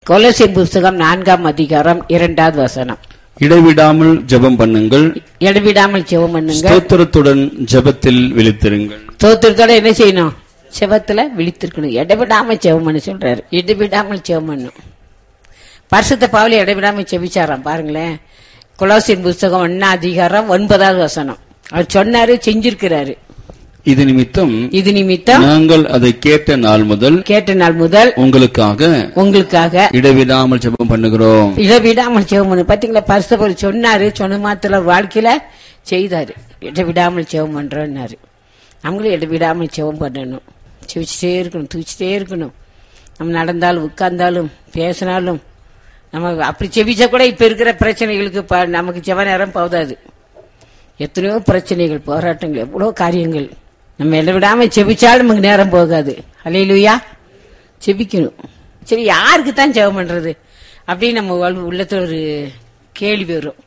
கொலோசியர் புஸ்தகம் நான்காம் அதிகாரம் இரண்டாவது வசனம் இடைவிடாமல் ஜெபம் பண்ணுங்கள் இடவிடாமல் ஜெபம் பண்ணுங்க ஸ்தோத்திரத்துடன் ஜெபத்தில் விழித்திருங்கள் தோத்திரத்தோட என்ன செய்யணும் செவத்துல விழித்திருக்கணும் இடைவிடாம ஜெபம் பண்ண சொல்றாரு இடைவிடாமல் ஜெபம் பண்ணும் பரிசுத்த பாவலி இடைவிடாம செபிச்சாராம் பாருங்களேன் கொலோசியர் புஸ்தகம் ஒன்னா அதிகாரம் ஒன்பதாவது வசனம் அவர் சொன்னாரு செஞ்சிருக்கிறாரு இது நிமித்தம் இது நிமித்தம் நாங்கள் அதை கேட்ட நாள் முதல் கேட்ட நாள் முதல் உங்களுக்காக உங்களுக்காக இடைவிடாமல் ஜெபம் பண்ணுகிறோம் இடவிடாமல் ஜெபம் பண்ணு பாத்தீங்களா பரிசுத்த சொன்னாரு சொன்ன மாத்திர வாழ்க்கையில செய்தாரு இடவிடாமல் ஜெபம் பண்றோம்னாரு நம்மளும் இடவிடாமல் ஜெபம் பண்ணணும் செவிச்சிட்டே இருக்கணும் தூச்சிட்டே இருக்கணும் நம்ம நடந்தாலும் உட்கார்ந்தாலும் பேசினாலும் நம்ம அப்படி செவிச்சா கூட இப்ப இருக்கிற பிரச்சனைகளுக்கு ப- நமக்கு செவ நேரம் போதாது எத்தனையோ பிரச்சனைகள் போராட்டங்கள் எவ்வளோ காரியங்கள் நம்ம இடவிடாம செபிச்சாலும் நமக்கு நேரம் போகாது அலையிலுயா செபிக்கணும் சரி யாருக்கு தான் ஜெபம் பண்றது அப்படின்னு நம்ம வாழ்வு- உள்ளத்துல ஒரு கேள்வி வரும்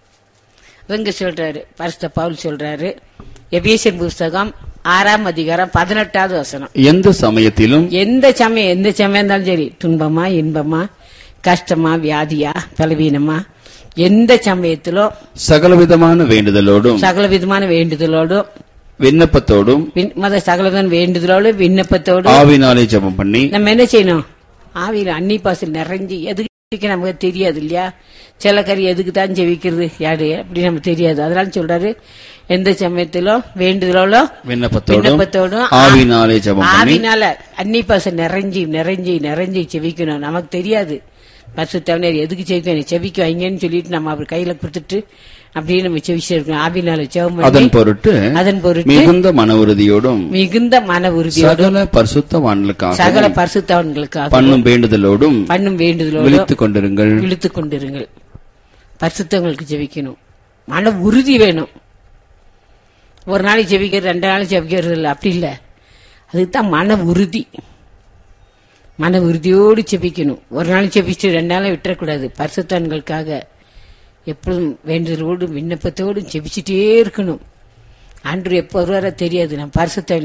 இவங்க சொல்றாரு பரிசுத்த பவுல் சொல்றாரு எபேசியர் புஸ்தகம் ஆறாம் அதிகாரம் பதினெட்டாவது வசனம் எந்த சமயத்திலும் எந்த சமயம் எந்த சமயம் இருந்தாலும் சரி துன்பமா இன்பமா கஷ்டமா வியாதியா பலவீனமா எந்த சமயத்திலும் சகலவிதமான வேண்டுதலோடும் சகல விதமான வேண்டுதலோடும் விண்ணப்பத்தோடும் விண்- மத சகலவிதமான வேண்டுதலோடும் விண்ணப்பத்தோடும் ஆவினாலே ஜெபம் பண்ணி நம்ம என்ன செய்யணும் ஆவியில் அன்னி பாசல் நிறைஞ்சு எதுக்கு நமக்கு தெரியாது இல்லையா சில கறி எதுக்கு தான் ஜெபிக்கிறது யாரு அப்படி நமக்கு தெரியாது அதனால சொல்றாரு எந்த சமயத்திலும் வேண்டுதலோடும் விண்ணப்பத்தோடும் விண்ணப்பத்தோடும் ஆவினாலே ஜெபம் பண்ணி ஆவினால அன்னி பாசல் நிறைஞ்சி நிறைஞ்சி நிறைஞ்சி செபிக்கணும் நமக்கு தெரியாது பசு தவணர் எதுக்கு செபிக்கணும் செபிக்க வைங்கன்னு சொல்லிட்டு நம்ம அவர் கையில கொடுத்துட்டு அப்படியே நம்ம செவிச்சு இருக்கணும் ஆவினால ஜெபம் அதன் பண்ணி பொருட்டு அதன் பொருட்டு மிகுந்த மன உறுதியோடும் மிகுந்த மன உறுதியோடு சகல பரிசுத்தவான்களுக்காக சகல பரிசுத்தவன்களுக்காக பண்ணும் வேண்டுதலோடும் பண்ணும் வேண்டுதலோடு விழித்துக் கொண்டிருங்கள் இழுத்துக் கொண்டிருங்கள் பரிசுத்தவங்களுக்கு ஜெபிக்கணும் மன உறுதி வேணும் ஒரு நாளைக்கு ஜெபிக்கிறது ரெண்டு நாளைக்கு ஜெபிக்கிறது இல்லை அப்படி இல்லை அதுக்கு தான் மன உறுதி மன உறுதியோடு ஜெபிக்கணும் ஒரு நாள் ஜெபிச்சுட்டு ரெண்டு நாளும் விட்டுறக்கூடாது பரிசுத்தவன்களுக்காக எப்பொழுதும் வேண்டுதலோடும் விண்ணப்பத்தோடும் ஜெபிச்சுட்டே இருக்கணும் அன்று எப்போ வருவாரோ தெரியாது நான் பரிசுத்த